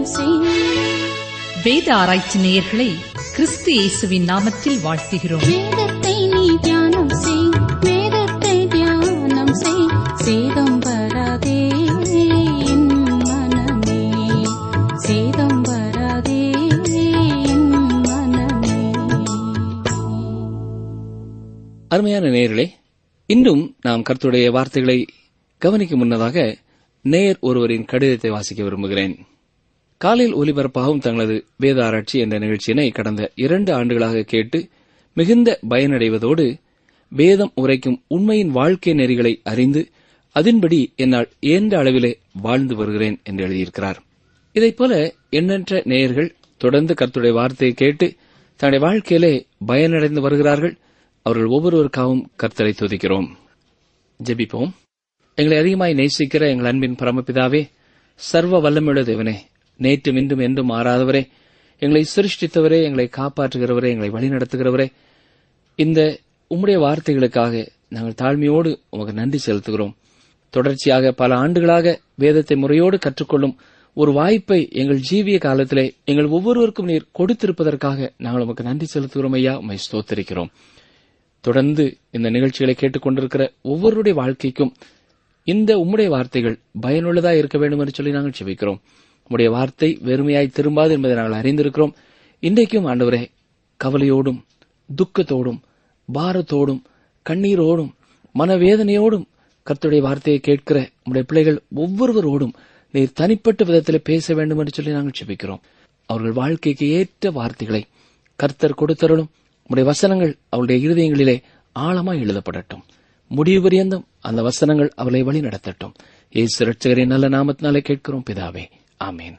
தியானம் செய் வேத ஆராய்ச்சி நேயர்களை கிறிஸ்து இயேசுவின் நாமத்தில் வாழ்த்துகிறோம் வேதத்தை நீ தியானம் செய் வேதத்தை தியானம் செய் சேதம் வராதே என் மனமே சேதம் வராதே என் மனமே அருமையான நேயர்களே இன்றும் நாம் கர்த்தருடைய வார்த்தைகளை கவனிக்கும் முன்னதாக நேயர் ஒருவரின் கடிதத்தை வாசிக்க விரும்புகிறேன் காலையில் ஒலிபரப்பாகும் தங்களது வேத ஆராய்ச்சி என்ற நிகழ்ச்சியினை கடந்த இரண்டு ஆண்டுகளாக கேட்டு மிகுந்த பயனடைவதோடு வேதம் உரைக்கும் உண்மையின் வாழ்க்கை நெறிகளை அறிந்து அதன்படி என்னால் இயன்ற அளவிலே வாழ்ந்து வருகிறேன் என்று எழுதியிருக்கிறார் இதைப் போல எண்ணற்ற நேயர்கள் தொடர்ந்து கர்த்தருடைய வார்த்தையை கேட்டு தன்னுடைய வாழ்க்கையிலே பயனடைந்து வருகிறார்கள் அவர்கள் ஒவ்வொருவருக்காகவும் கர்த்தரை துதிக்கிறோம் ஜெபிப்போம் எங்களை அதிகமாய் நேசிக்கிற எங்கள் அன்பின் பரமபிதாவே சர்வ வல்லமுள்ள தேவனே நேற்றும் இன்றும் என்றும் மாறாதவரே எங்களை சிருஷ்டித்தவரே எங்களை காப்பாற்றுகிறவரே எங்களை வழிநடத்துகிறவரே இந்த உம்முடைய வார்த்தைகளுக்காக நாங்கள் தாழ்மையோடு உமக்கு நன்றி செலுத்துகிறோம் தொடர்ச்சியாக பல ஆண்டுகளாக வேதத்தை முறையோடு கற்றுக்கொள்ளும் ஒரு வாய்ப்பை எங்கள் ஜீவிய காலத்திலே எங்கள் ஒவ்வொருவருக்கும் நீர் கொடுத்திருப்பதற்காக நாங்கள் உமக்கு நன்றி செலுத்துகிறோம் ஐயா உம்மை ஸ்தோத்தரிக்கிறோம் தொடர்ந்து இந்த நிகழ்ச்சிகளை கேட்டுக்கொண்டிருக்கிற ஒவ்வொருடைய வாழ்க்கைக்கும் இந்த உம்முடைய வார்த்தைகள் பயனுள்ளதா இருக்க வேண்டும் என்று சொல்லி நாங்கள் செபிக்கிறோம் உம்முடைய வார்த்தை வெறுமையாய் திரும்பாது என்பதை நாங்கள் அறிந்திருக்கிறோம் இன்றைக்கும் ஆண்டவரே கவலையோடும் துக்கத்தோடும் பாரத்தோடும் கண்ணீரோடும் மனவேதனையோடும் கர்த்தருடைய வார்த்தையை கேட்கிற உம்முடைய பிள்ளைகள் ஒவ்வொருவரோடும் நீர் தனிப்பட்ட விதத்தில் பேச வேண்டும் என்று சொல்லி நாங்கள் செபிக்கிறோம் அவர்கள் வாழ்க்கைக்கு ஏற்ற வார்த்தைகளை கர்த்தர் கொடுத்தருளும் உம்முடைய வசனங்கள் அவருடைய இருதயங்களிலே ஆழமாய் எழுதப்படட்டும் முடிவு பரியந்தம் அந்த வசனங்கள் அவளை வழி நடத்தட்டும் ஏசு ரட்சகரின் நல்ல நாமத்தினாலே கேட்கிறோம் பிதாவே ஆமேன்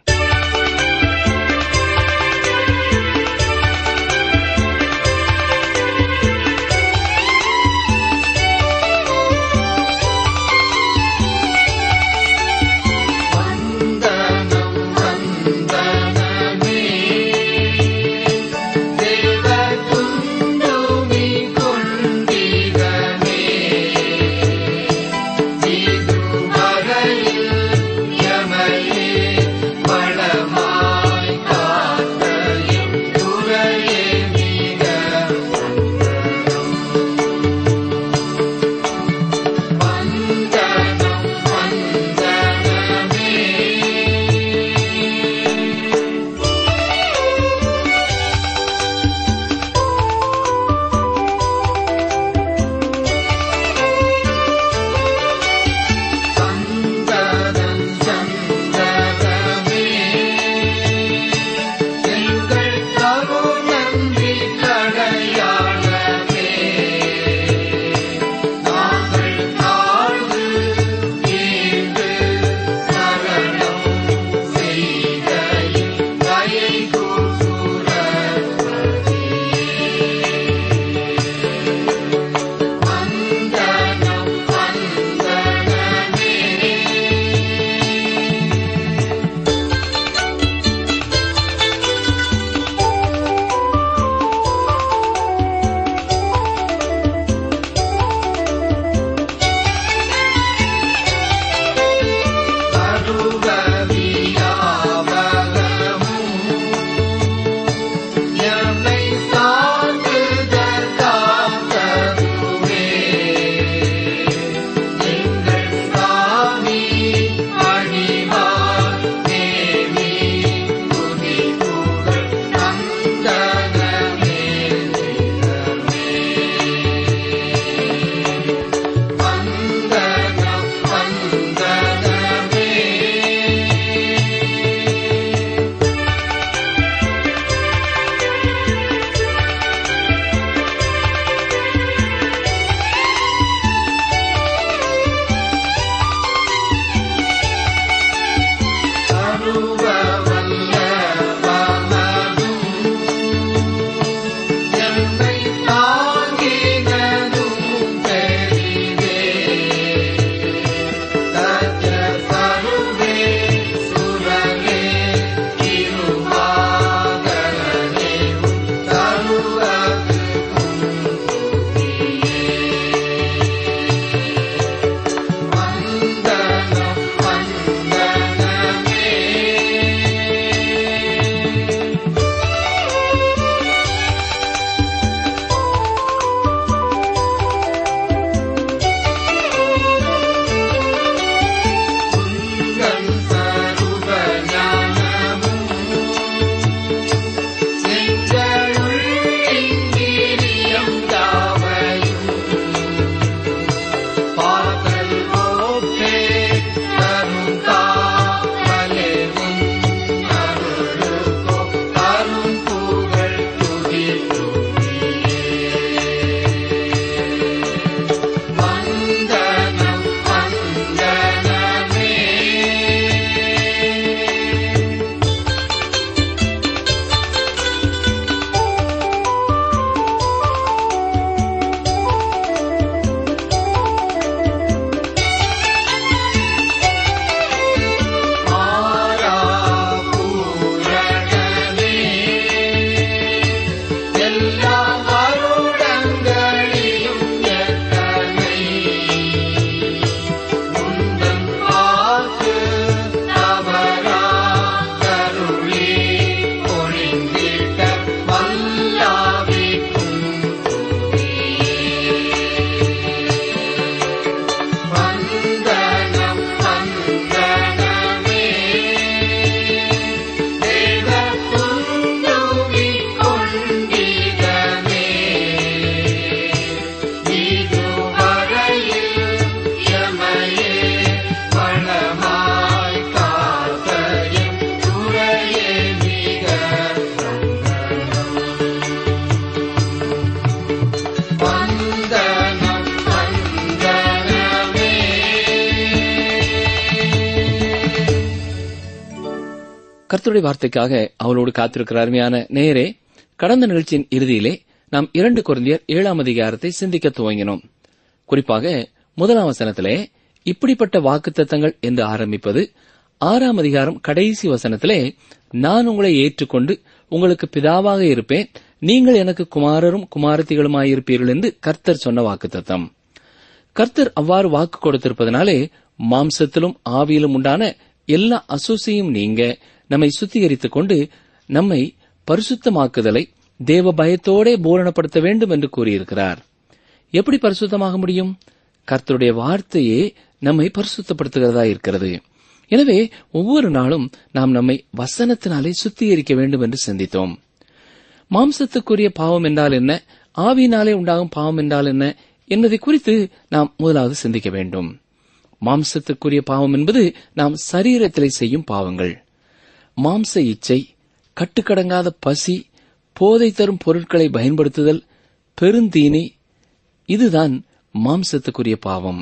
கர்த்தருடைய வார்த்தைக்காக அவளோடு காத்திருக்கிற அருமையான நேரே கடந்த நிகழ்ச்சியின் இறுதியிலே நாம் இரண்டு குழந்தையர் ஏழாம் அதிகாரத்தை சிந்திக்க துவங்கினோம் குறிப்பாக முதலாம் வசனத்திலே இப்படிப்பட்ட வாக்குத்தத்தங்கள் என்று ஆரம்பிப்பது ஆறாம் அதிகாரம் கடைசி வசனத்திலே நான் உங்களை ஏற்றுக்கொண்டு உங்களுக்கு பிதாவாக இருப்பேன் நீங்கள் எனக்கு குமாரரும் குமாரத்திகளுமாயிருப்பீர்கள் என்று கர்த்தர் சொன்ன வாக்குத்தத்தம் கர்த்தர் அவ்வாறு வாக்கு கொடுத்திருப்பதனாலே மாம்சத்திலும் ஆவியிலும் உண்டான எல்லா அசூசியும் நீங்க நம்மை சுத்திகரித்துக் கொண்டு நம்மை பரிசுத்தமாக்குதலை தேவ பயத்தோடே பூரணப்படுத்த வேண்டும் என்று கூறியிருக்கிறார் எப்படி பரிசுத்தமாக முடியும் கர்த்தருடைய வார்த்தையே நம்மை பரிசுத்தப்படுத்துகிறதா இருக்கிறது எனவே ஒவ்வொரு நாளும் நாம் நம்மை வசனத்தினாலே சுத்திகரிக்க வேண்டும் என்று சிந்தித்தோம் மாம்சத்துக்குரிய பாவம் என்றால் என்ன ஆவியினாலே உண்டாகும் பாவம் என்றால் என்ன என்பதை குறித்து நாம் முதலாவது சிந்திக்க வேண்டும் மாம்சத்துக்குரிய பாவம் என்பது நாம் சரீரத்திலே செய்யும் பாவங்கள் மாம்ச இச்சை கட்டுக்கடங்காத பசி போதை தரும் பொருட்களை பயன்படுத்துதல் பெருந்தீனி இதுதான் மாம்சத்துக்குரிய பாவம்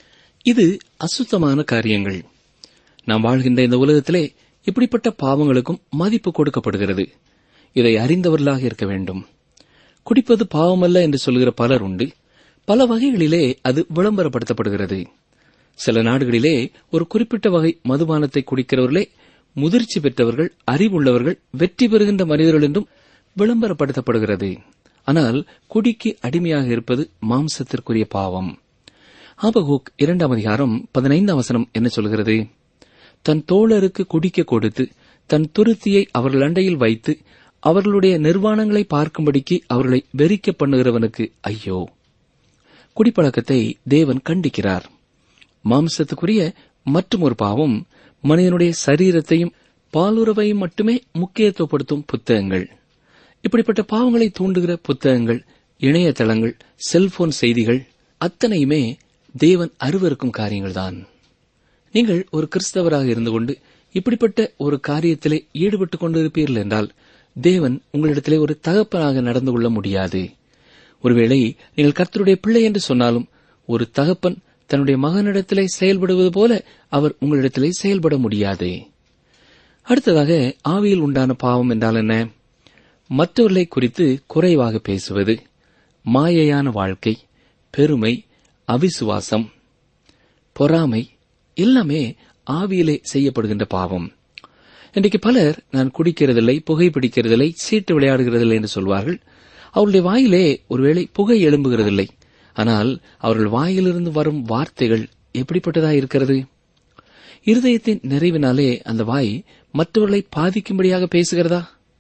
இது அசுத்தமான காரியங்கள் நாம் வாழ்கின்ற இந்த உலகத்திலே இப்படிப்பட்ட பாவங்களுக்கும் மதிப்பு கொடுக்கப்படுகிறது இதை அறிந்தவர்களாக இருக்க வேண்டும் குடிப்பது பாவமல்ல என்று சொல்கிற பலர் உண்டு பல வகைகளிலே அது விளம்பரப்படுத்தப்படுகிறது சில நாடுகளிலே ஒரு குறிப்பிட்ட வகை மதுபானத்தை குடிக்கிறவர்களே முதிர்ச்சி பெற்றவர்கள் அறிவுள்ளவர்கள் வெற்றி பெறுகின்ற மனிதர்கள் என்றும் விளம்பரப்படுத்தப்படுகிறது ஆனால் குடிக்கு அடிமையாக இருப்பது மாம்சத்திற்குரிய பாவம் ஆபகூக் இரண்டாம் அதிகாரம் பதினைந்தாம் வசனம் என்ன சொல்கிறது தன் தோழருக்கு குடிக்க கொடுத்து தன் துருத்தியை அவர்கள் அண்டையில் வைத்து அவர்களுடைய நிர்வாணங்களை பார்க்கும்படிக்கு அவர்களை வெறிக்க பண்ணுகிறவனுக்கு ஐயோ குடிப்பழக்கத்தை தேவன் கண்டிக்கிறார் மாம்சத்துக்குரிய மற்றும் ஒரு பாவம் மனிதனுடைய சரீரத்தையும் பாலுறவையும் மட்டுமே முக்கியத்துவப்படுத்தும் புத்தகங்கள் இப்படிப்பட்ட பாவங்களை தூண்டுகிற புத்தகங்கள் இணையதளங்கள் செல்போன் செய்திகள் அத்தனையுமே தேவன் அருவருக்கும் காரியங்கள்தான் நீங்கள் ஒரு கிறிஸ்தவராக இருந்து கொண்டு இப்படிப்பட்ட ஒரு காரியத்திலே ஈடுபட்டுக் கொண்டிருப்பீர்கள் என்றால் தேவன் உங்களிடத்திலே ஒரு தகப்பனாக நடந்து கொள்ள முடியாது ஒருவேளை நீங்கள் கர்த்தருடைய பிள்ளை என்று சொன்னாலும் ஒரு தகப்பன் தன்னுடைய மகனிடத்திலே செயல்படுவது போல அவர் உங்களிடத்திலே செயல்பட முடியாது அடுத்ததாக ஆவியில் உண்டான பாவம் என்றால் என்ன மற்றவர்களை குறித்து குறைவாக பேசுவது மாயையான வாழ்க்கை பெருமை அவிசுவாசம் பொறாமை எல்லாமே ஆவியிலே செய்யப்படுகின்ற பாவம் இன்றைக்கு பலர் நான் குடிக்கிறதில்லை புகைப்பிடிக்கிறதில்லை சீட்டு விளையாடுகிறதில்லை என்று சொல்வார்கள் அவருடைய வாயிலே ஒருவேளை புகை எழும்புகிறதில்லை ஆனால் அவர்கள் வாயிலிருந்து வரும் வார்த்தைகள் எப்படிப்பட்டதா இருக்கிறது இருதயத்தின் நிறைவினாலே அந்த வாய் மற்றவர்களை பாதிக்கும்படியாக பேசுகிறதா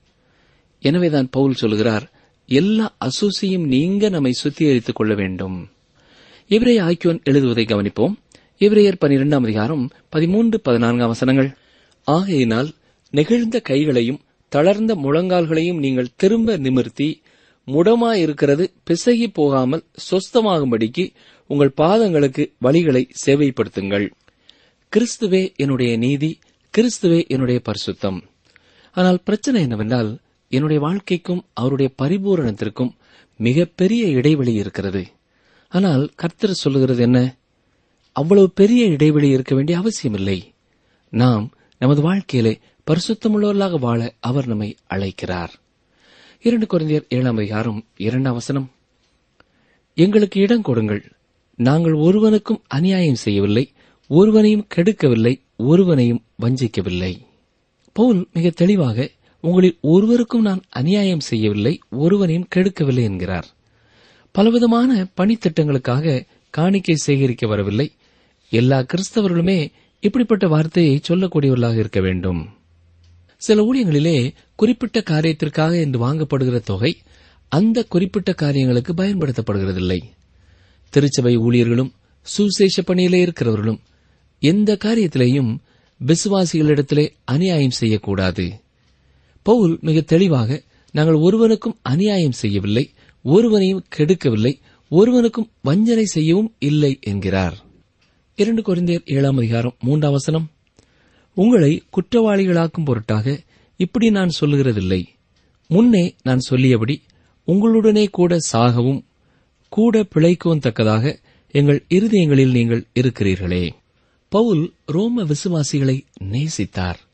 எனவேதான் பவுல் சொல்கிறார் எல்லா அசூசியும் நீங்க நம்மை சுத்திகரித்துக் கொள்ள வேண்டும் இவரே ஆக்கியோன் எழுதுவதை கவனிப்போம் இவரையர் பனிரெண்டாம் அதிகாரம் பதிமூன்று பதினான்காம் வசனங்கள் ஆகையினால் நெகிழ்ந்த கைகளையும் தளர்ந்த முழங்கால்களையும் நீங்கள் திரும்ப நிமிர்த்தி முடமாயிருக்கிறது பிசகி போகாமல் சொஸ்தமாகும்படிக்கு உங்கள் பாதங்களுக்கு வழிகளை சேவைப்படுத்துங்கள் கிறிஸ்துவே என்னுடைய நீதி கிறிஸ்துவே என்னுடைய பரிசுத்தம் ஆனால் பிரச்சனை என்னவென்றால் என்னுடைய வாழ்க்கைக்கும் அவருடைய பரிபூரணத்திற்கும் மிகப்பெரிய இடைவெளி இருக்கிறது ஆனால் கர்த்தர் சொல்லுகிறது என்ன அவ்வளவு பெரிய இடைவெளி இருக்க வேண்டிய அவசியமில்லை நாம் நமது வாழ்க்கையிலே பரிசுத்தமுள்ளவர்களாக வாழ அவர் நம்மை அழைக்கிறார் இரண்டு குழந்தையர் ஏழாம் அதிகாரம் இரண்டாம் வசனம் எங்களுக்கு இடம் கொடுங்கள் நாங்கள் ஒருவனுக்கும் அநியாயம் செய்யவில்லை ஒருவனையும் கெடுக்கவில்லை ஒருவனையும் வஞ்சிக்கவில்லை பவுல் மிக தெளிவாக உங்களில் ஒருவருக்கும் நான் அநியாயம் செய்யவில்லை ஒருவனையும் கெடுக்கவில்லை என்கிறார் பலவிதமான பணித்திட்டங்களுக்காக காணிக்கை சேகரிக்க வரவில்லை எல்லா கிறிஸ்தவர்களுமே இப்படிப்பட்ட வார்த்தையை சொல்லக்கூடியவர்களாக இருக்க வேண்டும் சில ஊழியங்களிலே குறிப்பிட்ட காரியத்திற்காக என்று வாங்கப்படுகிற தொகை அந்த குறிப்பிட்ட காரியங்களுக்கு பயன்படுத்தப்படுகிறதில்லை திருச்சபை ஊழியர்களும் சுசேஷ பணியிலே இருக்கிறவர்களும் எந்த காரியத்திலேயும் விசுவாசிகளிடத்திலே அநியாயம் செய்யக்கூடாது பவுல் மிக தெளிவாக நாங்கள் ஒருவனுக்கும் அநியாயம் செய்யவில்லை ஒருவனையும் கெடுக்கவில்லை ஒருவனுக்கும் வஞ்சனை செய்யவும் இல்லை என்கிறார் இரண்டு குறைந்தர் ஏழாம் அதிகாரம் மூன்றாம் வசனம் உங்களை குற்றவாளிகளாக்கும் பொருட்டாக இப்படி நான் சொல்லுகிறதில்லை முன்னே நான் சொல்லியபடி உங்களுடனே கூட சாகவும் கூட பிழைக்கவும் தக்கதாக எங்கள் இருதயங்களில் நீங்கள் இருக்கிறீர்களே பவுல் ரோம விசுவாசிகளை நேசித்தார்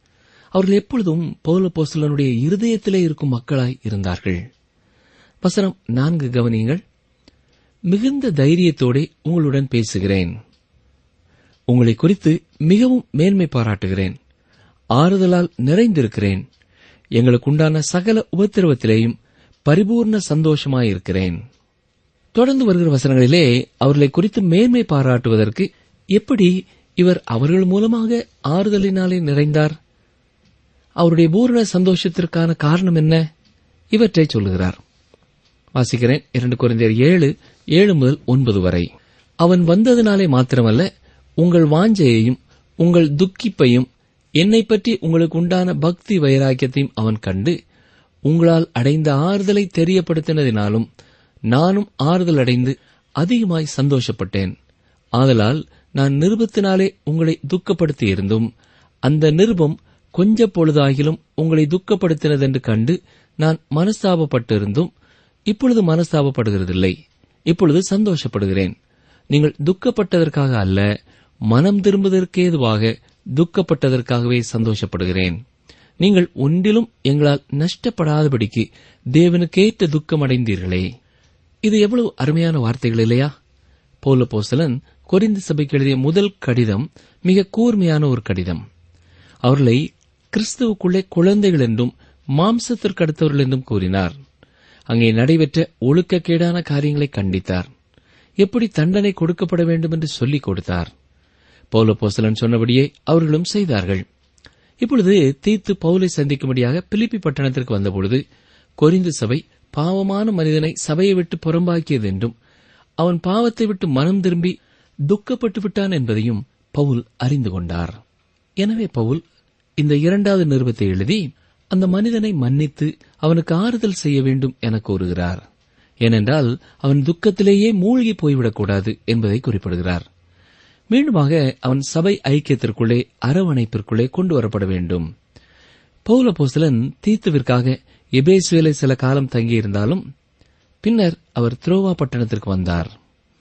அவர்கள் எப்பொழுதும் பௌலப்போஸ்தலனுடைய இருதயத்திலே இருக்கும் மக்களாய் இருந்தார்கள் வசனம் நான்கு கவனியுங்கள் மிகுந்த தைரியத்தோடே உங்களுடன் பேசுகிறேன் உங்களை குறித்து மிகவும் மேன்மை பாராட்டுகிறேன் ஆறுதலால் நிறைந்திருக்கிறேன் எங்களுக்கு உண்டான சகல உபத்திரவத்திலேயும் பரிபூர்ண சந்தோஷமாயிருக்கிறேன் தொடர்ந்து வருகிற வசனங்களிலே அவர்களை குறித்து மேன்மை பாராட்டுவதற்கு எப்படி இவர் அவர்கள் மூலமாக ஆறுதலினாலே நிறைந்தார் அவருடைய பூரண சந்தோஷத்திற்கான காரணம் என்ன இவற்றை சொல்லுகிறார் வாசிக்கிறேன் இரண்டு குறைந்தர் ஏழு ஏழு முதல் ஒன்பது வரை அவன் வந்ததினாலே மாத்திரமல்ல உங்கள் வாஞ்சையையும் உங்கள் துக்கிப்பையும் என்னை பற்றி உங்களுக்கு உண்டான பக்தி வைராக்கியத்தையும் அவன் கண்டு உங்களால் அடைந்த ஆறுதலை தெரியப்படுத்தினதினாலும் நானும் ஆறுதல் அடைந்து அதிகமாய் சந்தோஷப்பட்டேன் ஆதலால் நான் நிருபத்தினாலே உங்களை துக்கப்படுத்தி இருந்தும் அந்த நிருபம் கொஞ்ச பொழுதாகிலும் உங்களை துக்கப்படுத்தினதென்று கண்டு நான் மனஸ்தாபப்பட்டிருந்தும் இப்பொழுது மனஸ்தாபப்படுகிறதில்லை இப்பொழுது சந்தோஷப்படுகிறேன் நீங்கள் துக்கப்பட்டதற்காக அல்ல மனம் திரும்புவதற்கேதுவாக துக்கப்பட்டதற்காகவே சந்தோஷப்படுகிறேன் நீங்கள் ஒன்றிலும் எங்களால் நஷ்டப்படாதபடிக்கு தேவனுக்கேற்ற துக்கம் அடைந்தீர்களே இது எவ்வளவு அருமையான வார்த்தைகள் இல்லையா போல போசலன் கொரிந்து சபைக்கு எழுதிய முதல் கடிதம் மிக கூர்மையான ஒரு கடிதம் அவர்களை கிறிஸ்துவுக்குள்ளே குழந்தைகள் என்றும் மாம்சத்திற்கு அடுத்தவர்கள் என்றும் கூறினார் அங்கே நடைபெற்ற ஒழுக்கக்கேடான காரியங்களை கண்டித்தார் எப்படி தண்டனை கொடுக்கப்பட வேண்டும் என்று சொல்லிக் கொடுத்தார் பௌல போசலன் சொன்னபடியே அவர்களும் செய்தார்கள் இப்பொழுது தீத்து பவுலை சந்திக்கும்படியாக பிலிப்பி பட்டணத்திற்கு வந்தபொழுது கொரிந்து சபை பாவமான மனிதனை சபையை விட்டு புறம்பாக்கியது என்றும் அவன் பாவத்தை விட்டு மனம் திரும்பி துக்கப்பட்டு விட்டான் என்பதையும் பவுல் அறிந்து கொண்டார் எனவே பவுல் இந்த இரண்டாவது நிருபத்தை எழுதி அந்த மனிதனை மன்னித்து அவனுக்கு ஆறுதல் செய்ய வேண்டும் என கூறுகிறார் ஏனென்றால் அவன் துக்கத்திலேயே மூழ்கி போய்விடக்கூடாது என்பதை குறிப்பிடுகிறார் மீண்டுமாக அவன் சபை ஐக்கியத்திற்குள்ளே அரவணைப்பிற்குள்ளே கொண்டு வரப்பட வேண்டும் பௌல போஸ்தலன் தீத்துவிற்காக எபேசுவேலை சில காலம் தங்கியிருந்தாலும் பின்னர் அவர் துரோவா பட்டணத்திற்கு வந்தார்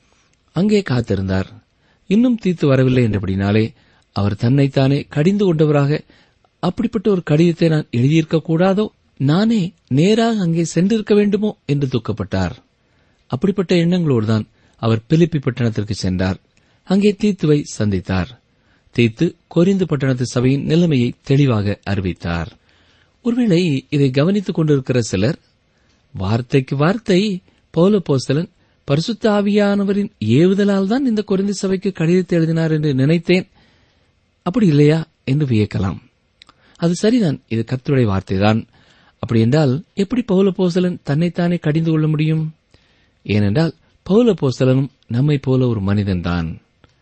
அங்கே காத்திருந்தார் இன்னும் தீத்து வரவில்லை என்றபடினாலே அவர் தன்னைத்தானே கடிந்து கொண்டவராக அப்படிப்பட்ட ஒரு கடிதத்தை நான் எழுதியிருக்க கூடாதோ நானே நேராக அங்கே சென்றிருக்க வேண்டுமோ என்று துக்கப்பட்டார் அப்படிப்பட்ட எண்ணங்களோடுதான் அவர் பிலிப்பி பட்டணத்திற்கு சென்றார் அங்கே தீத்துவை சந்தித்தார் தீத்து கொரிந்து பட்டணத்து சபையின் நிலைமையை தெளிவாக அறிவித்தார் ஒருவேளை இதை கவனித்துக் கொண்டிருக்கிற சிலர் வார்த்தைக்கு வார்த்தை பௌல போஸ்தலன் பரிசுத்த ஆவியானவரின் ஏவுதலால் தான் இந்த கொரிந்து சபைக்கு கடிதத்தை எழுதினார் என்று நினைத்தேன் அப்படி இல்லையா என்று வியக்கலாம் அது சரிதான் இது கர்த்தருடைய வார்த்தைதான் அப்படி என்றால் எப்படி பௌல போஸ்தலன் தன்னைத்தானே கடிந்து கொள்ள முடியும் ஏனென்றால் பௌல போஸ்தலனும் நம்மை போல ஒரு மனிதன்தான்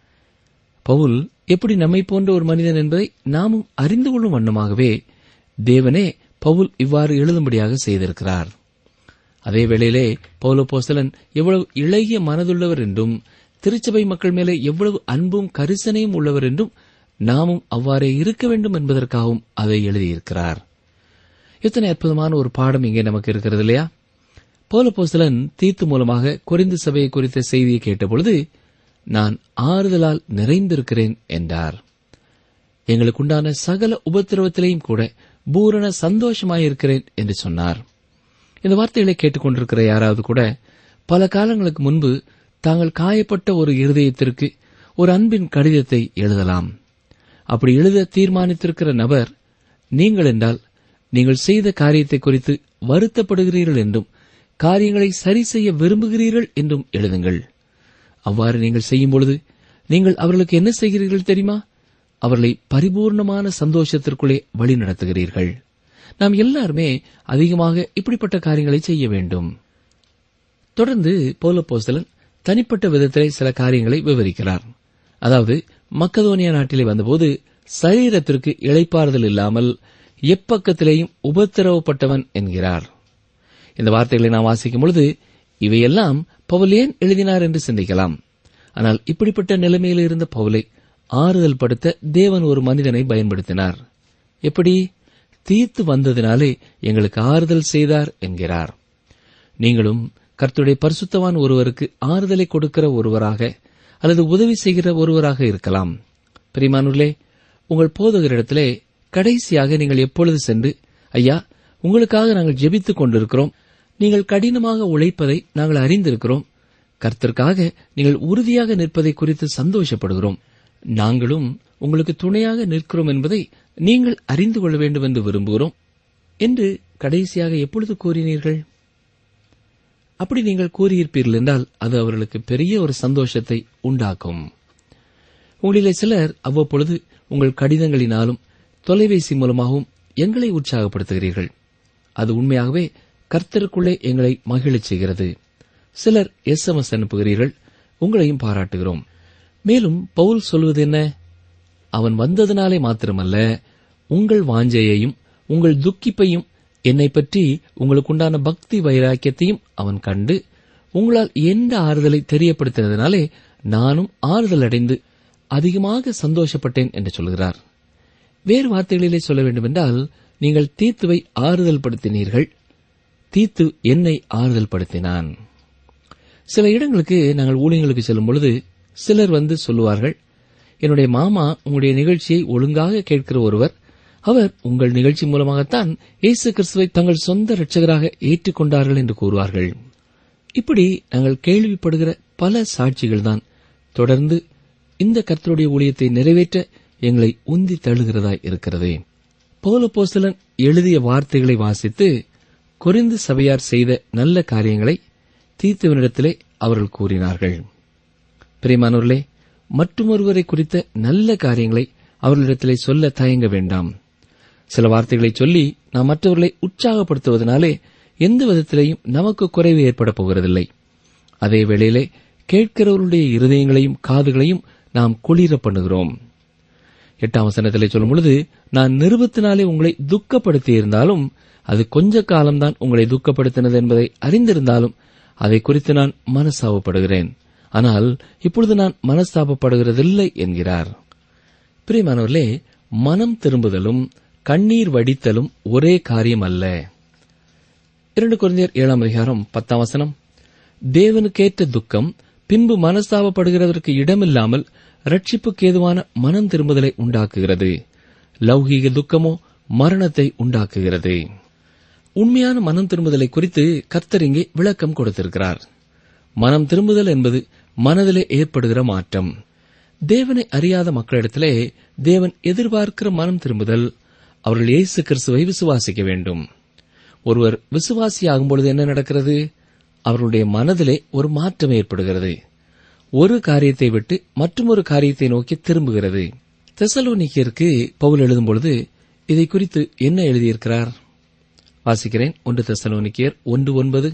பவுல் எப்படி நம்மை போன்ற ஒரு மனிதன் என்பதை நாமும் அறிந்து கொள்ளும் வண்ணமாகவே தேவனே பவுல் இவ்வாறு எழுதும்படியாக செய்திருக்கிறார் அதே வேளையிலே பௌல போஸ்தலன் எவ்வளவு இளைய மனதுள்ளவர் என்றும் திருச்சபை மக்கள் மேலே எவ்வளவு அன்பும் கரிசனையும் உள்ளவர் என்றும் நாமும் அவ்வாறே இருக்க வேண்டும் என்பதற்காகவும் அதை எழுதியிருக்கிறார் எத்தனை அற்புதமான ஒரு பாடம் இங்கே நமக்கு இருக்கிறது இல்லையா பௌல போஸ்தலன் தீத்து மூலமாக குறைந்து சபையை குறித்த செய்தியை கேட்டபொழுது நான் ஆறுதலால் நிறைந்திருக்கிறேன் என்றார் எங்களுக்குண்டான சகல உபத்திரவத்திலேயும் கூட பூரண சந்தோஷமாயிருக்கிறேன் என்று சொன்னார் இந்த வார்த்தைகளை கேட்டுக்கொண்டிருக்கிற யாராவது கூட பல காலங்களுக்கு முன்பு தாங்கள் காயப்பட்ட ஒரு இருதயத்திற்கு ஒரு அன்பின் கடிதத்தை எழுதலாம் அப்படி எழுத தீர்மானித்திருக்கிற நபர் நீங்கள் என்றால் நீங்கள் செய்த காரியத்தை குறித்து வருத்தப்படுகிறீர்கள் என்றும் காரியங்களை சரி செய்ய விரும்புகிறீர்கள் என்றும் எழுதுங்கள் அவ்வாறு நீங்கள் செய்யும் பொழுது நீங்கள் அவர்களுக்கு என்ன செய்கிறீர்கள் தெரியுமா அவர்களை பரிபூர்ணமான சந்தோஷத்திற்குள்ளே வழி நடத்துகிறீர்கள் நாம் எல்லாருமே அதிகமாக இப்படிப்பட்ட காரியங்களை செய்ய வேண்டும் தொடர்ந்து போலப்போஸ்தலன் தனிப்பட்ட விதத்திலே சில காரியங்களை விவரிக்கிறார் அதாவது மக்கதோனியா நாட்டிலே வந்தபோது சரீரத்திற்கு இளைப்பாறுதல் இல்லாமல் எப்பக்கத்திலேயும் உபத்திரவப்பட்டவன் என்கிறார் இந்த வார்த்தைகளை நாம் வாசிக்கும் பொழுது இவையெல்லாம் பவுல் ஏன் எழுதினார் என்று சிந்திக்கலாம் ஆனால் இப்படிப்பட்ட நிலைமையில் இருந்த பவுலை ஆறுதல் படுத்த தேவன் ஒரு மனிதனை பயன்படுத்தினார் எப்படி தீர்த்து வந்ததினாலே எங்களுக்கு ஆறுதல் செய்தார் என்கிறார் நீங்களும் கர்த்தருடைய பரிசுத்தவான் ஒருவருக்கு ஆறுதலை கொடுக்கிற ஒருவராக அல்லது உதவி செய்கிற ஒருவராக இருக்கலாம் பிரிமானுள்ளே உங்கள் போதகரிடத்திலே கடைசியாக நீங்கள் எப்பொழுது சென்று ஐயா உங்களுக்காக நாங்கள் ஜெபித்துக் கொண்டிருக்கிறோம் நீங்கள் கடினமாக உழைப்பதை நாங்கள் அறிந்திருக்கிறோம் கர்த்தருக்காக நீங்கள் உறுதியாக நிற்பதை குறித்து சந்தோஷப்படுகிறோம் நாங்களும் உங்களுக்கு துணையாக நிற்கிறோம் என்பதை நீங்கள் அறிந்து கொள்ள வேண்டும் என்று விரும்புகிறோம் என்று கடைசியாக எப்பொழுது கூறினீர்கள் அப்படி நீங்கள் கூறியிருப்பீர்கள் என்றால் அது அவர்களுக்கு பெரிய ஒரு சந்தோஷத்தை உண்டாக்கும் உங்களிலே சிலர் அவ்வப்பொழுது உங்கள் கடிதங்களினாலும் தொலைபேசி மூலமாகவும் எங்களை உற்சாகப்படுத்துகிறீர்கள் அது உண்மையாகவே கர்த்தருக்குள்ளே எங்களை மகிழச் செய்கிறது சிலர் எஸ்எம்எஸ் அனுப்புகிறீர்கள் உங்களையும் பாராட்டுகிறோம் மேலும் பவுல் சொல்வது என்ன அவன் வந்ததினாலே மாத்திரமல்ல உங்கள் வாஞ்சையையும் உங்கள் துக்கிப்பையும் என்னை பற்றி உங்களுக்குண்டான பக்தி வைராக்கியத்தையும் அவன் கண்டு உங்களால் எந்த ஆறுதலை தெரியப்படுத்தினதினாலே நானும் ஆறுதல் அடைந்து அதிகமாக சந்தோஷப்பட்டேன் என்று சொல்கிறார் வேறு வார்த்தைகளிலே சொல்ல வேண்டுமென்றால் நீங்கள் தீத்துவை ஆறுதல் படுத்தினீர்கள் தீத்து என்னை ஆறுதல் படுத்தினான் சில இடங்களுக்கு நாங்கள் ஊழியங்களுக்கு செல்லும் பொழுது சிலர் வந்து சொல்லுவார்கள் என்னுடைய மாமா உங்களுடைய நிகழ்ச்சியை ஒழுங்காக கேட்கிற ஒருவர் அவர் உங்கள் நிகழ்ச்சி மூலமாகத்தான் இயேசு கிறிஸ்துவை தங்கள் சொந்த இரட்சகராக ஏற்றுக்கொண்டார்கள் என்று கூறுவார்கள் இப்படி நாங்கள் கேள்விப்படுகிற பல சாட்சிகள்தான் தொடர்ந்து இந்த கர்த்தருடைய ஊழியத்தை நிறைவேற்ற எங்களை உந்தி தள்ளுகிறதாய் இருக்கிறது பௌலப்போஸ்தலன் எழுதிய வார்த்தைகளை வாசித்து கொரிந்து சபையார் செய்த நல்ல காரியங்களை தீத்துவனிடத்திலே அவர்கள் கூறினார்கள் பிரியமானவர்களே மற்றொருவரை குறித்த நல்ல காரியங்களை அவர்களிடத்திலே சொல்ல தயங்க வேண்டாம் சில வார்த்தைகளை சொல்லி நாம் மற்றவர்களை உற்சாகப்படுத்துவதனாலே எந்த விதத்திலேயும் நமக்கு குறைவு ஏற்பட போகிறதில்லை அதே வேளையிலே கேட்கிறவர்களுடைய இருதயங்களையும் காதுகளையும் நாம் குளிர பண்ணுகிறோம் எட்டாம் வசனத்திலே சொல்லும் பொழுது நான் நிருபத்தினாலே உங்களை துக்கப்படுத்தியிருந்தாலும் அது கொஞ்ச காலம்தான் உங்களை துக்கப்படுத்தினது என்பதை அறிந்திருந்தாலும் அதை குறித்து நான் மனஸ்தாபப்படுகிறேன் ஆனால் இப்பொழுது நான் மனஸ்தாபப்படுகிறதில்லை என்கிறார் பிரியமானவர்களே மனம் திரும்புதலும் கண்ணீர் வடித்தலும் ஒரே காரியம் அல்ல இரண்டு குழந்தையர் ஏழாம் அதிகாரம் பத்தாம் வசனம் தேவனுக்கேற்ற துக்கம் பின்பு மனஸ்தாபப்படுகிறதற்கு இடமில்லாமல் ரட்சிப்புக்கு ஏதுவான மனம் திரும்புதலை உண்டாக்குகிறது லௌகீக துக்கமோ மரணத்தை உண்டாக்குகிறது உண்மையான மனம் திரும்புதலை குறித்து கர்த்தர் இங்கே விளக்கம் கொடுத்திருக்கிறார் மனம் திரும்புதல் என்பது மனதிலே ஏற்படுகிற மாற்றம் தேவனை அறியாத மக்களிடத்திலே தேவன் எதிர்பார்க்கிற மனம் திரும்புதல் அவர்கள் இயேசு கிறிஸ்துவை விசுவாசிக்க வேண்டும் ஒருவர் விசுவாசியாகும் பொழுது என்ன நடக்கிறது அவர்களுடைய மனதிலே ஒரு மாற்றம் ஏற்படுகிறது ஒரு காரியத்தை விட்டு மற்றொரு காரியத்தை நோக்கி திரும்புகிறது தெசலோனிக்கியருக்கு பவுல் எழுதும் பொழுது இதை குறித்து என்ன எழுதியிருக்கிறார் வாசிக்கிறேன் ஒன்று தெசலோனிக்கியர் ஒன்று ஒன்பது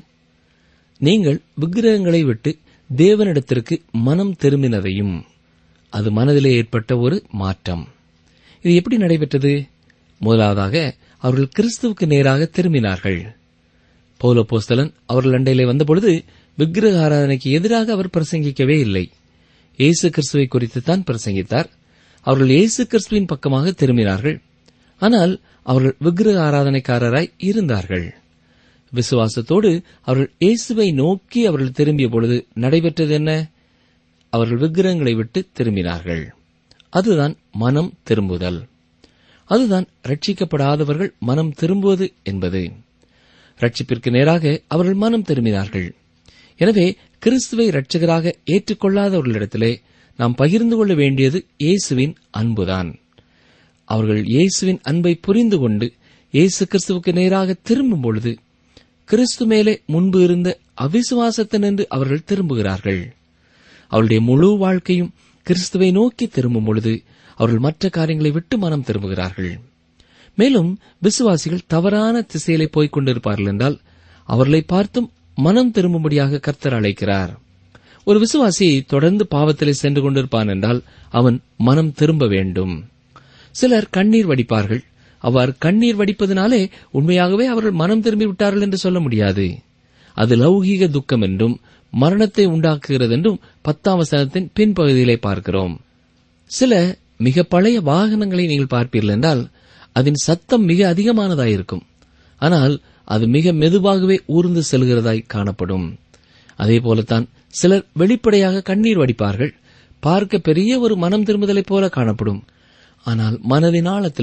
நீங்கள் விக்கிரகங்களை விட்டு தேவனிடத்திற்கு மனம் திரும்பினதையும் அது மனதிலே ஏற்பட்ட ஒரு மாற்றம் இது எப்படி நடைபெற்றது முதலாவதாக அவர்கள் கிறிஸ்துவுக்கு நேராக திரும்பினார்கள் பௌலப்போஸ்தலன் அவர்கள் அண்டையிலே வந்தபொழுது விக்கிரக ஆராதனைக்கு எதிராக அவர் பிரசங்கிக்கவே இல்லை இயேசு கிறிஸ்துவை குறித்துத்தான் பிரசங்கித்தார் அவர்கள் இயேசு கிறிஸ்துவின் பக்கமாக திரும்பினார்கள் ஆனால் அவர்கள் விக்கிரக ஆராதனைக்காரராய் இருந்தார்கள் விசுவாசத்தோடு அவர்கள் இயேசுவை நோக்கி அவர்கள் திரும்பிய பொழுது நடைபெற்றது என்ன அவர்கள் விக்கிரகங்களை விட்டு திரும்பினார்கள் அதுதான் மனம் திரும்புதல் அதுதான் ரட்சிக்கப்படாதவர்கள் மனம் திரும்புவது என்பது ரட்சிப்பிற்கு நேராக அவர்கள் மனம் திரும்பினார்கள் எனவே கிறிஸ்துவை இரட்சகராக ஏற்றுக்கொள்ளாதவர்களிடத்திலே நாம் பகிர்ந்து கொள்ள வேண்டியது இயேசுவின் அன்புதான் அவர்கள் இயேசுவின் அன்பை புரிந்து கொண்டு இயேசு கிறிஸ்துவுக்கு நேராக திரும்பும் பொழுது கிறிஸ்து மேலே முன்பு இருந்த அவிசுவாசத்தினின்று அவர்கள் திரும்புகிறார்கள் அவருடைய முழு வாழ்க்கையும் கிறிஸ்துவை நோக்கி திரும்பும் பொழுது அவர்கள் மற்ற காரியங்களை விட்டு மனம் திரும்புகிறார்கள் மேலும் விசுவாசிகள் தவறான திசையிலே போய்க் கொண்டிருப்பார்கள் என்றால் அவர்களை பார்த்தும் மனம் திரும்பும்படியாக கர்த்தர் அழைக்கிறார் ஒரு விசுவாசி தொடர்ந்து பாவத்திலே சென்று கொண்டிருப்பான் என்றால் அவன் மனம் திரும்ப வேண்டும் சிலர் கண்ணீர் வடிப்பார்கள் அவ்வாறு கண்ணீர் வடிப்பதனாலே உண்மையாகவே அவர்கள் மனம் திரும்பி விட்டார்கள் என்று சொல்ல முடியாது அது லௌகீக துக்கம் என்றும் மரணத்தை உண்டாக்குகிறது என்றும் பத்தாம் வசனத்தின் பின்பகுதியிலே பார்க்கிறோம் சில மிக பழைய வாகனங்களை நீங்கள் பார்ப்பீர்கள் என்றால் அதன் சத்தம் மிக அதிகமானதாயிருக்கும் ஆனால் அது மிக மெதுவாகவே ஊர்ந்து செல்கிறதாய் காணப்படும் அதே போலத்தான் சிலர் வெளிப்படையாக கண்ணீர் வடிப்பார்கள் பார்க்க பெரிய ஒரு மனம் திரும்புதலைப் போல காணப்படும் ஆனால் மனதின் ஆழத்திலே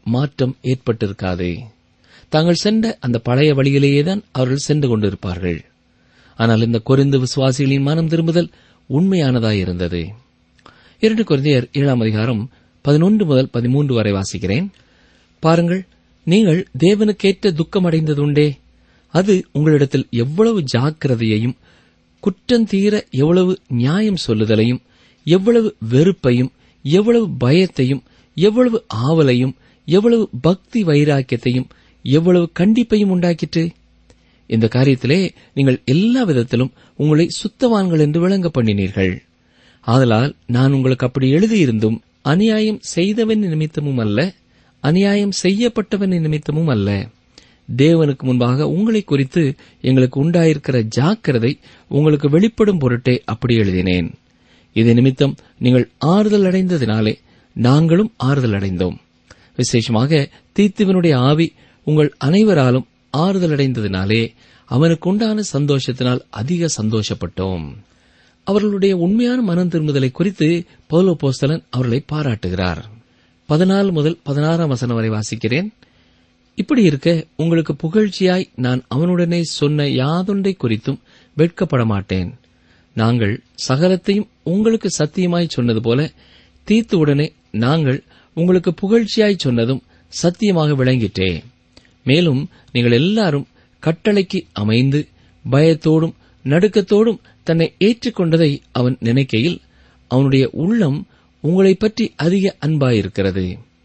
மாற்றம் ஏற்பட்டிருக்காது தாங்கள் சென்ற அந்த பழைய வழியிலேயேதான் அவர்கள் சென்று கொண்டிருப்பார்கள் ஆனால் இந்த கொரிந்து விசுவாசிகளின் மனம் திரும்புதல் உண்மையானதாயிருந்தது இரண்டு கொரிந்தியர் ஏழாம் அதிகாரம் பதினொன்று முதல் பதிமூன்று வரை வாசிக்கிறேன் பாருங்கள் நீங்கள் தேவனுக்கேற்ற துக்கமடைந்ததுண்டே அது உங்களிடத்தில் எவ்வளவு ஜாக்கிரதையையும் குற்றந்தீர எவ்வளவு நியாயம் சொல்லுதலையும் எவ்வளவு வெறுப்பையும் எவ்வளவு பயத்தையும் எவ்வளவு ஆவலையும் எவ்வளவு பக்தி வைராக்கியத்தையும் எவ்வளவு கண்டிப்பையும் உண்டாக்கிற்று இந்த காரியத்திலே நீங்கள் எல்லா விதத்திலும் உங்களை சுத்தவான்கள் என்று விளங்க பண்ணினீர்கள் ஆதலால் நான் உங்களுக்கு அப்படி எழுதியிருந்தும் அநியாயம் செய்தவன் நிமித்தமும் அல்ல அநியாயம் செய்யப்பட்டவன் நிமித்தமும் அல்ல தேவனுக்கு முன்பாக உங்களை குறித்து எங்களுக்கு உண்டாயிருக்கிற ஜாக்கிரதை உங்களுக்கு வெளிப்படும் பொருட்டே அப்படி எழுதினேன் இது நிமித்தம் நீங்கள் ஆறுதல் அடைந்ததினாலே நாங்களும் ஆறுதல் அடைந்தோம் விசேஷமாக தீத்துவனுடைய ஆவி உங்கள் அனைவராலும் ஆறுதல் அடைந்ததினாலே அவனுக்கு உண்டான சந்தோஷத்தினால் அதிக சந்தோஷப்பட்டோம் அவர்களுடைய உண்மையான மனம் திரும்புதலை குறித்து பௌலோ போஸ்தலன் அவர்களை பாராட்டுகிறார் பதினாலு முதல் பதினாறாம் வசனம் வரை வாசிக்கிறேன் இப்படி இருக்க உங்களுக்கு புகழ்ச்சியாய் நான் அவனுடனே சொன்ன யாதொன்றை குறித்தும் வெட்கப்பட மாட்டேன் நாங்கள் சகலத்தையும் உங்களுக்கு சத்தியமாய் சொன்னது போல தீத்துவுடனே நாங்கள் உங்களுக்கு புகழ்ச்சியாய் சொன்னதும் சத்தியமாக விளங்கிற்றே மேலும் நீங்கள் எல்லாரும் கட்டளைக்கு அமைந்து பயத்தோடும் நடுக்கத்தோடும் தன்னை ஏற்றுக்கொண்டதை அவன் நினைக்கையில் அவனுடைய உள்ளம் உங்களைப் பற்றி அதிக அன்பாயிருக்கிறது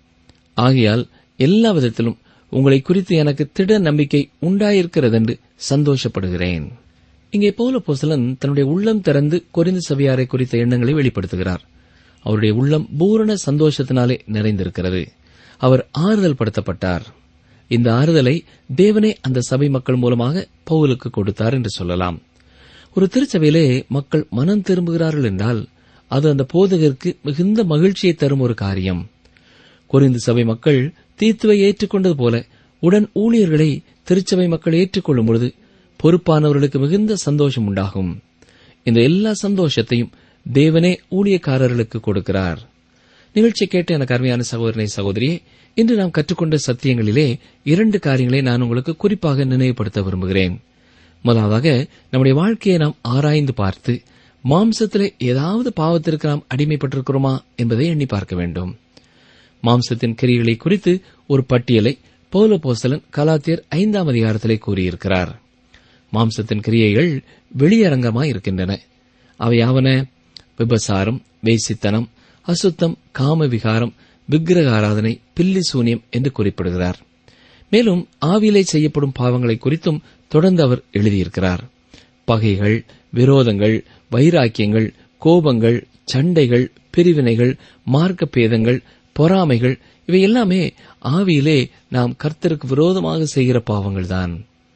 ஆகையால் எல்லா விதத்திலும் உங்களை குறித்து எனக்கு திட நம்பிக்கை உண்டாயிருக்கிறதென்று சந்தோஷப்படுகிறேன் இங்கே பௌல போசலன் தன்னுடைய உள்ளம் திறந்து கொரிந்து சபையாரை குறித்த எண்ணங்களை வெளிப்படுத்துகிறார் அவருடைய உள்ளம் பூரண சந்தோஷத்தினாலே நிறைந்திருக்கிறது அவர் ஆறுதல் படுத்தப்பட்டார் இந்த ஆறுதலை தேவனே அந்த சபை மக்கள் மூலமாக பவுலுக்கு கொடுத்தார் என்று சொல்லலாம் ஒரு திருச்சபையிலே மக்கள் மனம் திரும்புகிறார்கள் என்றால் அது அந்த போதகருக்கு மிகுந்த மகிழ்ச்சியை தரும் ஒரு காரியம் கொரிந்து சபை மக்கள் தீத்துவை ஏற்றுக்கொண்டது போல உடன் ஊழியர்களை திருச்சபை மக்கள் ஏற்றுக்கொள்ளும் பொழுது பொறுப்பானவர்களுக்கு மிகுந்த சந்தோஷம் உண்டாகும் இந்த எல்லா சந்தோஷத்தையும் தேவனே ஊழியக்காரர்களுக்கு கொடுக்கிறார் நிகழ்ச்சி கேட்ட எனக்கு அருமையான சகோதரனை சகோதரியே இன்று நாம் கற்றுக்கொண்ட சத்தியங்களிலே இரண்டு காரியங்களை நான் உங்களுக்கு குறிப்பாக நினைவுபடுத்த விரும்புகிறேன் முதலாவதாக நம்முடைய வாழ்க்கையை நாம் ஆராய்ந்து பார்த்து மாம்சத்திலே ஏதாவது பாவத்திற்கு நாம் அடிமைப்பட்டிருக்கிறோமா என்பதை எண்ணி பார்க்க வேண்டும் மாம்சத்தின் கிரிகளை குறித்து ஒரு பட்டியலை பௌல போஸ்தலன் கலாத்தியர் ஐந்தாம் அதிகாரத்திலே கூறியிருக்கிறார் மாம்சத்தின் கிரியைகள் வெளியரங்கமாய் இருக்கின்றன அவையாவன விபசாரம் வேசித்தனம் அசுத்தம் காம விகாரம் விக்கிரக ஆராதனை பில்லி சூனியம் என்று குறிப்பிடுகிறார் மேலும் ஆவியிலே செய்யப்படும் பாவங்களை குறித்தும் தொடர்ந்து அவர் எழுதியிருக்கிறார் பகைகள் விரோதங்கள் வைராக்கியங்கள் கோபங்கள் சண்டைகள் பிரிவினைகள் மார்க்க பேதங்கள் பொறாமைகள் இவை எல்லாமே ஆவியிலே நாம் கர்த்தருக்கு விரோதமாக செய்கிற பாவங்கள்தான்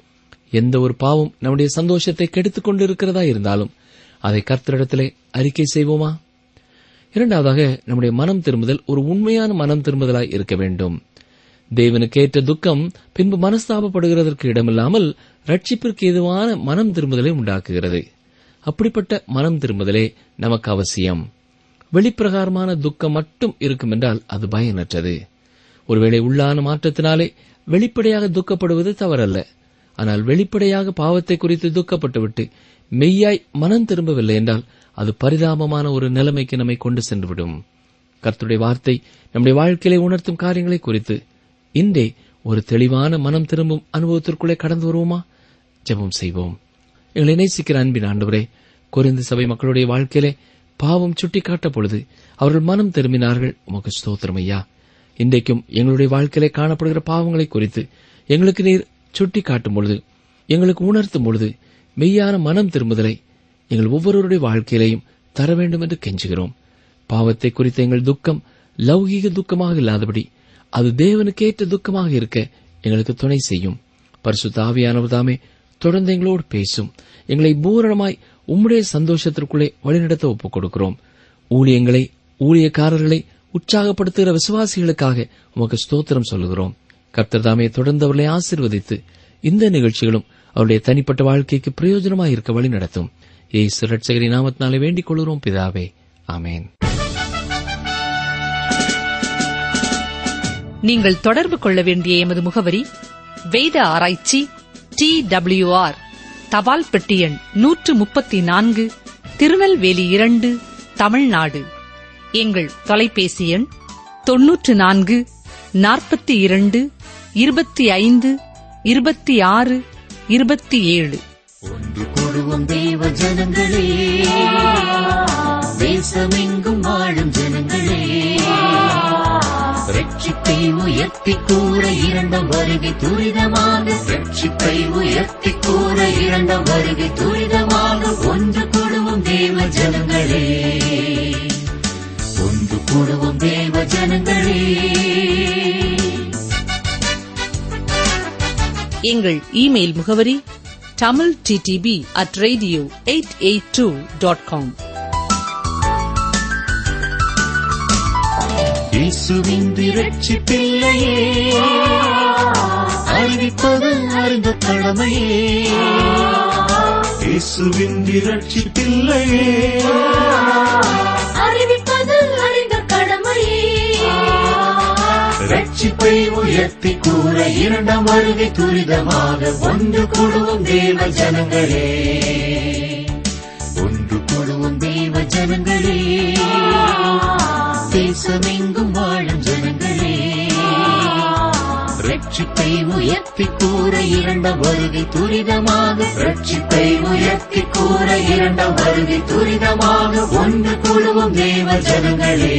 எந்த ஒரு பாவம் நம்முடைய சந்தோஷத்தை கெடுத்துக் கொண்டிருக்கிறதா இருந்தாலும் அதை கர்த்தரிடத்திலே அறிக்கை செய்வோமா இரண்டாவதாக நம்முடைய மனம் திரும்புதல் ஒரு உண்மையான மனம் திரும்புதலாய் இருக்க வேண்டும் தேவனுக்கேற்ற துக்கம் பின்பு மனஸ்தாபப்படுகிறதற்கு இடமில்லாமல் ரட்சிப்பிற்கு ஏதுவான மனம் திரும்புதலை உண்டாக்குகிறது அப்படிப்பட்ட மனம் திரும்புதலே நமக்கு அவசியம் வெளிப்பிரகாரமான துக்கம் மட்டும் இருக்கும் என்றால் அது பயனற்றது ஒருவேளை உள்ளான மாற்றத்தினாலே வெளிப்படையாக துக்கப்படுவது தவறல்ல ஆனால் வெளிப்படையாக பாவத்தை குறித்து துக்கப்பட்டுவிட்டு மெய்யாய் மனம் திரும்பவில்லை என்றால் அது பரிதாபமான ஒரு நிலைமைக்கு நம்மை கொண்டு சென்றுவிடும் கர்த்தருடைய வார்த்தை நம்முடைய வாழ்க்கையிலே உணர்த்தும் காரியங்களை குறித்து இன்றே ஒரு தெளிவான மனம் திரும்பும் அனுபவத்திற்குள்ளே கடந்து வருவோமா ஜெபம் செய்வோம் எங்களை நேசிக்கிற அன்பின் ஆண்டவரே குறைந்த சபை மக்களுடைய வாழ்க்கையிலே பாவம் சுட்டிக்காட்ட பொழுது அவர்கள் மனம் திரும்பினார்கள் உமக்கு ஸ்தோத்திரம் ஐயா இன்றைக்கும் எங்களுடைய வாழ்க்கையிலே காணப்படுகிற பாவங்களை குறித்து எங்களுக்கு நீர் சுட்டி காட்டும் பொழுது எங்களுக்கு உணர்த்தும் பொழுது மெய்யான மனம் திரும்புதலை எங்கள் ஒவ்வொருவருடைய வாழ்க்கையிலையும் தர வேண்டும் என்று கெஞ்சுகிறோம் பாவத்தை குறித்த எங்கள் துக்கம் லௌகீக துக்கமாக இல்லாதபடி அது தேவனுக்கேற்ற துக்கமாக இருக்க எங்களுக்கு துணை செய்யும் பரிசுத்த ஆவியானவர் தாமே தொடர்ந்து எங்களோடு பேசும் எங்களை பூரணமாய் உம்முடைய சந்தோஷத்திற்குள்ளே வழிநடத்த ஒப்புக் கொடுக்கிறோம் ஊழியங்களை ஊழியக்காரர்களை உற்சாகப்படுத்துகிற விசுவாசிகளுக்காக உமக்கு ஸ்தோத்திரம் சொல்லுகிறோம் கர்த்தர் தாமே தொடர்ந்து அவர்களை ஆசிர்வதித்து இந்த நிகழ்ச்சிகளும் அவருடைய தனிப்பட்ட வாழ்க்கைக்கு பிரயோஜனமாய் இருக்க வழி நடத்தும் ஏசு ரட்சகரி நாமத்தினாலே வேண்டிக் கொள்கிறோம் பிதாவே ஆமேன் நீங்கள் தொடர்பு கொள்ள வேண்டிய எமது முகவரி வேத ஆராய்ச்சி டி ஆர் தபால் பெட்டி எண் நூற்று முப்பத்தி நான்கு திருநெல்வேலி இரண்டு தமிழ்நாடு எங்கள் தொலைபேசி எண் தொன்னூற்று நான்கு நாற்பத்தி இரண்டு இருபத்தி ஐந்து இருபத்தி ஆறு இருபத்தி ஏழு ஒன்று கூடுவோம் தேவ ஜனங்களே தேசமெங்கும் வாழும் ஜனங்களே ரட்சிப்பை உயர்த்தி கூற இரண்டாம் வருகை துரிதமாக ரட்சிப்பை உயர்த்தி கூற இரண்டாம் வருகை துரிதமாக ஒன்று கூடுவோம் தேவ ஜனங்களே ஒன்று கூடுவோம் தேவ ஜனங்களே எங்கள் இமெயில் முகவரி Tamil TDP at radio eight eight two dot com இயேசுவின் ரட்சிப்பில்லையே அறிவிப்பது அறிந்த கடமையே இயேசுவின் ரட்சிப்பில்லையே அறிவிப்பது அறிந்த கடமையே ரட்சிப்பை உயர்த்தி கூற இரண்டாம் வருகை துரிதமாக ஒன்று கூடுவோம் தேவ ஜனங்களே ஒன்று கூடுவோம் தேவ ஜனங்களே தேசமெங்கும் வாழும் ஜனங்களே ரட்சிப்பை உயர்த்தி கூற இரண்டாம் வருகை துரிதமாக ரட்சிப்பை உயர்த்தி கூற இரண்டாம் வருகை துரிதமாக ஒன்று கூடுவோம் தேவ ஜனங்களே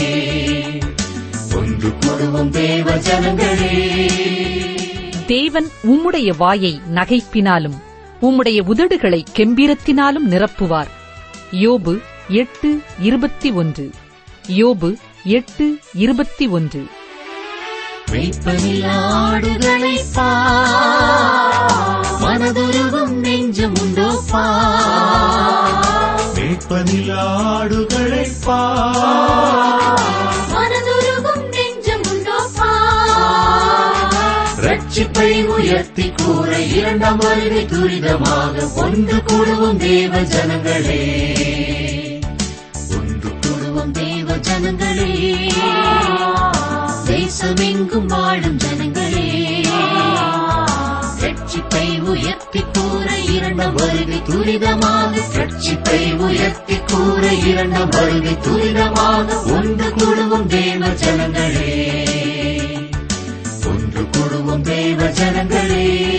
ஒன்று கூடுவோம் தேவ ஜனங்களே தேவன் உம்முடைய வாயை நகைப்பினாலும் உம்முடைய உதடுகளை கெம்பீரத்தினாலும் நிரப்புவார் யோபு எட்டு இருபத்தி ஒன்று யோபு எட்டு இருபத்தி ஒன்று மெய்ப்பனில் ஆடுகளை பா மனதுருவும் நெஞ்சம் உண்டோ பா மேற்பனில் ஆடுகளை பா மனதுருவும் நெஞ்சம் உண்டோ பா ரட்சிப்பை உயர்த்தி கூற இரண்டாம் வருகை துரிதமாக ஒன்று கூடுவோம் தேவ ஜனங்களே ஒன்று கூடுவோம் தேவ ஜனங்களே தேசமெங்கும் வாழும் ஜனங்களே ரட்சிப்பை உயர்த்தி கூற இரண்டாம் வருகை துரிதமாக ரட்சிப்பை உயர்த்தி கூற இரண்டாம் வருகை துரிதமாக ஒன்று கூடுவோம் தேவ ஜனங்களே ஒன்று கூடுவோம் தேவ ஜனங்களே